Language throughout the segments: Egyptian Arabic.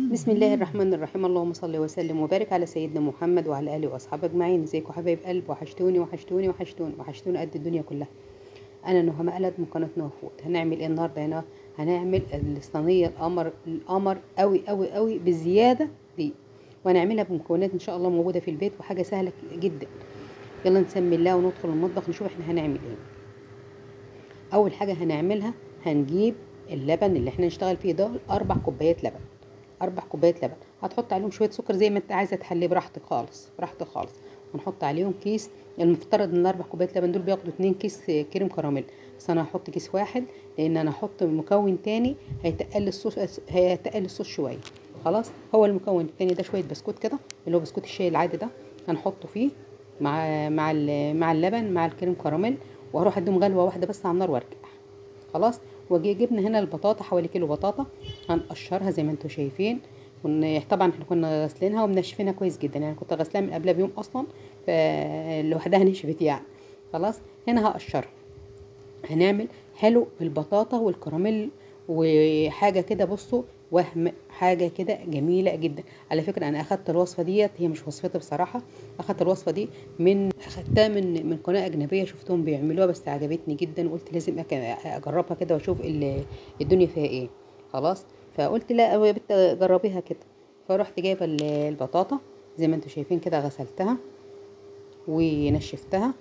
بسم الله الرحمن الرحيم اللهم صل وسلم وبارك على سيدنا محمد وعلى اله واصحابه اجمعين ازيكم حبايب قلب وحشتوني وحشتوني وحشتوني وحشتوني قد الدنيا كلها انا نهى مقلد من قناه نهى فود هنعمل ايه النهارده هنا هنعمل الصينيه القمر القمر قوي قوي قوي بالزياده دي وهنعملها بمكونات ان شاء الله موجوده في البيت وحاجه سهله جدا يلا نسمي الله وندخل المطبخ نشوف احنا هنعمل ايه اول حاجه هنعملها هنجيب اللبن اللي احنا نشتغل فيه ده اربع كوبايات لبن اربع كوبايات لبن هتحط عليهم شويه سكر زي ما انت عايزه تحليه براحتك خالص براحتك خالص ونحط عليهم كيس المفترض ان الاربع كوبايات لبن دول بياخدوا اتنين كيس كريم كراميل بس انا هحط كيس واحد لان انا هحط مكون تاني هيتقل الصوص هيتقل الصوص شويه خلاص هو المكون التاني ده شويه بسكوت كده اللي هو بسكوت الشاي العادي ده هنحطه فيه مع مع مع اللبن مع الكريم كراميل وهروح اديهم غلوه واحده بس على النار وارجع خلاص واجي جبنا هنا البطاطا حوالي كيلو بطاطا هنقشرها زي ما انتم شايفين طبعا احنا كنا غاسلينها ومنشفينها كويس جدا يعني كنت غاسلاها من قبلها بيوم اصلا فلوحدها نشفت يعني خلاص هنا هقشرها هنعمل حلو بالبطاطا والكراميل وحاجه كده بصوا وهم حاجه كده جميله جدا على فكره انا اخدت الوصفه ديت هي مش وصفتي بصراحه اخدت الوصفه دي من اخدتها من من قناه اجنبيه شفتهم بيعملوها بس عجبتني جدا وقلت لازم اجربها كده واشوف الدنيا فيها ايه خلاص فقلت لا يا بنت جربيها كده فرحت جايبه البطاطا زي ما انتم شايفين كده غسلتها ونشفتها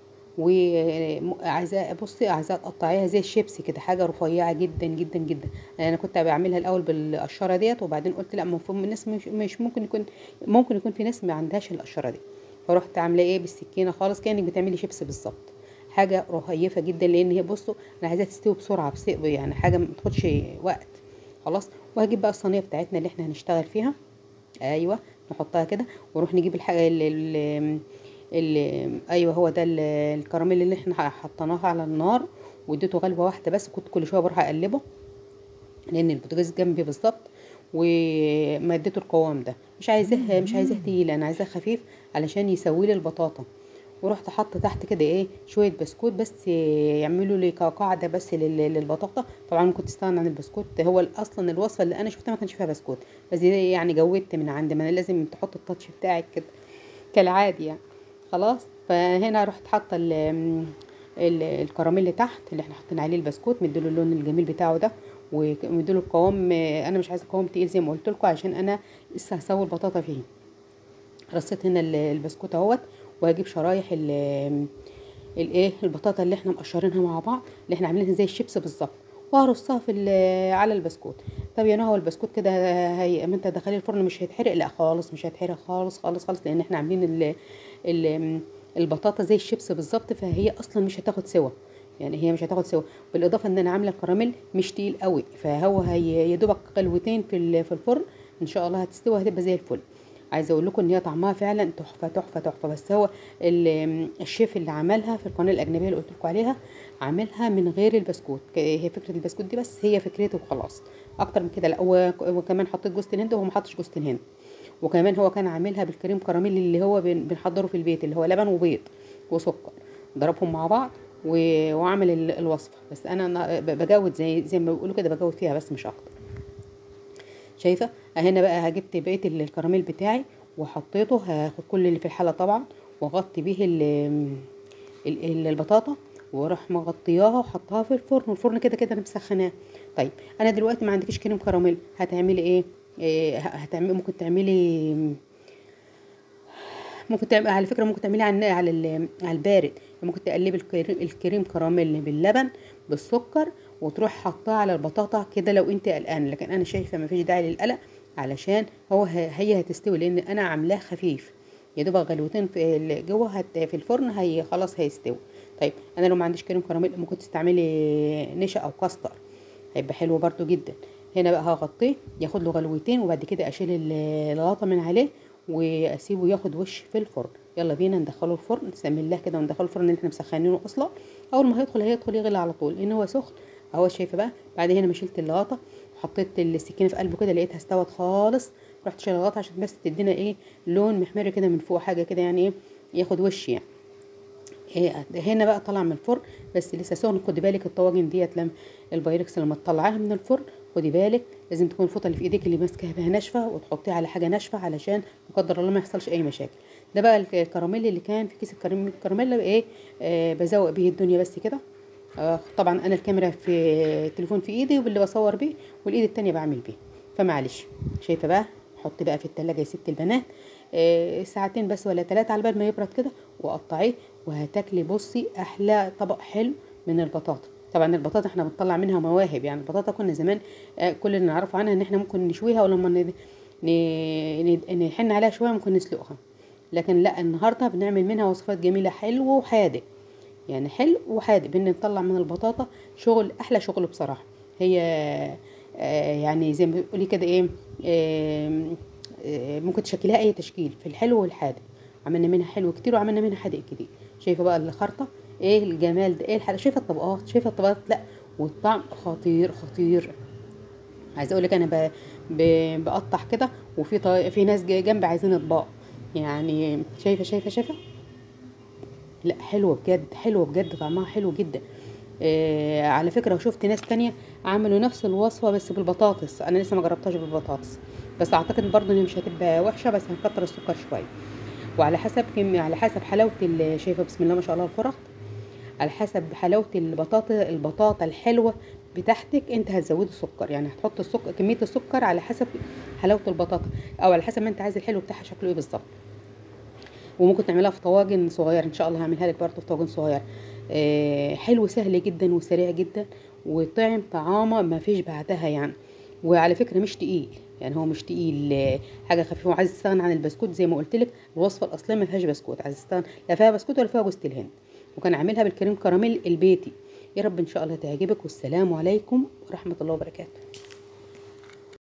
وعايزاه بصي عايزاه تقطعيها زي الشيبسي كده حاجه رفيعه جدا جدا جدا انا كنت بعملها الاول بالقشره ديت وبعدين قلت لا المفروض الناس مش, مش ممكن يكون ممكن يكون في ناس ما عندهاش القشره دي فرحت عامله ايه بالسكينه خالص كانك بتعملي شيبسي بالظبط حاجه رهيفه جدا لان هي بصوا انا عايزاها تستوي بسرعه بس يعني حاجه ما تاخدش وقت خلاص وهجيب بقى الصينيه بتاعتنا اللي احنا هنشتغل فيها ايوه نحطها كده ونروح نجيب الحاجه اللي اللي ايوه هو ده الكراميل اللي احنا حطيناه على النار واديته غلوه واحده بس كنت كل شويه بروح اقلبه لان البوتاجاز جنبي بالظبط وما اديته القوام ده مش عايزاه مش عايزاه تقيل انا عايزاه خفيف علشان يسوي لي البطاطا ورحت حاطه تحت كده ايه شويه بسكوت بس يعملوا لي قاعده بس للبطاطا طبعا كنت استغنى عن البسكوت هو اصلا الوصفه اللي انا شفتها ما كانش فيها بسكوت بس يعني جودت من عندي ما انا لازم تحط التاتش بتاعك كده كالعادي يعني خلاص فهنا رحت حاطه الكراميل تحت اللي احنا حاطين عليه البسكوت مديله اللون الجميل بتاعه ده ومديله القوام انا مش عايزه قوام تقيل زي ما قلت لكم عشان انا لسه هسوي البطاطا فيه رصيت هنا البسكوت اهوت وهجيب شرايح الايه البطاطا اللي احنا مقشرينها مع بعض اللي احنا عاملينها زي الشيبس بالظبط وهرصها في على البسكوت طب يا نهى البسكوت كده هي ما انت دخليه الفرن مش هيتحرق لا خالص مش هيتحرق خالص خالص خالص لان احنا عاملين ال ال البطاطا زي الشيبس بالظبط فهي اصلا مش هتاخد سوا يعني هي مش هتاخد سوا بالاضافه ان انا عامله الكراميل مش تقيل قوي فهو هي يا دوبك غلوتين في في الفرن ان شاء الله هتستوي هتبقى زي الفل عايزه اقول لكم ان هي طعمها فعلا تحفه تحفه تحفه بس هو الشيف اللي عملها في القناه الاجنبيه اللي قلت لكم عليها عاملها من غير البسكوت هي فكره البسكوت دي بس هي فكرته وخلاص اكتر من كده لا وكمان حطيت جوز الهند وهو ما حطش جوز الهند وكمان هو كان عاملها بالكريم كراميل اللي هو بنحضره في البيت اللي هو لبن وبيض وسكر ضربهم مع بعض وعمل الوصفه بس انا بجود زي زي ما بيقولوا كده بجود فيها بس مش اكتر شايفه هنا بقى جبت بقيه الكراميل بتاعي وحطيته هاخد كل اللي في الحله طبعا واغطي بيه البطاطا واروح مغطياها وحطها في الفرن والفرن كده كده انا مسخناه طيب انا دلوقتي ما عندكش كريم كراميل هتعملي ايه, إيه هتعملي ممكن تعملي ممكن تعملي على فكره ممكن تعملي على على على البارد ممكن تقلبي الكريم كراميل باللبن بالسكر وتروح حطها على البطاطا كده لو انت قلقانه لكن انا شايفه ما فيش داعي للقلق علشان هو هي هتستوي لان انا عاملاه خفيف يا دوبك غلوتين في جوه في الفرن هي خلاص هيستوي طيب انا لو ما عنديش كريم كراميل ممكن تستعملي نشا او كاستر هيبقى حلو برده جدا هنا بقى هغطيه ياخد له غلوتين وبعد كده اشيل الغطا من عليه واسيبه ياخد وش في الفرن يلا بينا ندخله الفرن بسم الله كده وندخله الفرن اللي احنا مسخنينه اصلا اول ما هيدخل هيدخل يغلي على طول لان هو سخن اهو شايفه بقى بعد هنا ما شلت الغطا وحطيت السكينه في قلبه كده لقيتها استوت خالص رحت شايله الغطا عشان بس تدينا ايه لون محمر كده من فوق حاجه كده يعني ايه ياخد وش يعني إيه هنا بقى طلع من الفرن بس لسه سخن خدي بالك الطواجن ديت لما البايركس لما تطلعيها من الفرن خدي بالك لازم تكون الفوطه اللي في ايديك اللي ماسكه بها ناشفه وتحطيها على حاجه ناشفه علشان لا قدر الله ما يحصلش اي مشاكل ده بقى الكراميل اللي كان في كيس الكراميل الكراميل ايه آه بزوق بيه الدنيا بس كده آه طبعا انا الكاميرا في التليفون في ايدي واللي بصور بيه والايد التانية بعمل بيه فمعلش شايفه بقى حطي بقى في التلاجة يا ست البنات آه ساعتين بس ولا ثلاثة على بال ما يبرد كده وقطعيه وهتاكلي بصي احلى طبق حلو من البطاطا طبعا البطاطا احنا بنطلع منها مواهب يعني البطاطا كنا زمان آه كل اللي نعرفه عنها ان احنا ممكن نشويها ولما نحن عليها شويه ممكن نسلقها لكن لا النهارده بنعمل منها وصفات جميله حلوه وحادق يعني حلو وحادق بنطلع من البطاطا شغل احلى شغل بصراحه هي آه يعني زي ما بتقولي كده ايه آه ممكن تشكلها اي تشكيل في الحلو والحادق عملنا منها حلو كتير وعملنا منها حادق كتير شايفه بقى الخرطه ايه الجمال ده ايه الحاجه شايفه الطبقات شايفه الطبقات لا والطعم خطير خطير عايزه اقول لك انا ب... ب... بقطع كده وفي ط... في ناس جنبي عايزين اطباق يعني شايفه شايفه شايفه لا حلوه بجد حلوه بجد طعمها حلو جدا آه على فكره شفت ناس تانية عملوا نفس الوصفه بس بالبطاطس انا لسه ما جربتهاش بالبطاطس بس اعتقد برضه ان مش هتبقى وحشه بس هنكتر السكر شويه وعلى حسب كم على حسب حلاوه شايفه بسم الله ما شاء الله الفرط على حسب حلاوه البطاطا البطاطا الحلوه بتاعتك انت هتزودي السكر يعني هتحط السكر كميه السكر على حسب حلاوه البطاطا او على حسب ما انت عايز الحلو بتاعها شكله ايه بالظبط وممكن تعملها في طواجن صغير ان شاء الله هعملها لك برضه في طاجن صغير آه حلو سهل جدا وسريع جدا وطعم طعامه ما فيش بعدها يعني وعلى فكره مش تقيل يعني هو مش تقيل حاجه خفيفه وعايز تستغنى عن البسكوت زي ما قلت لك الوصفه الاصليه ما فيهاش بسكوت عايز تستغنى لا فيها بسكوت ولا فيها جوز الهند وكان عاملها بالكريم كراميل البيتي يا رب ان شاء الله تعجبك والسلام عليكم ورحمه الله وبركاته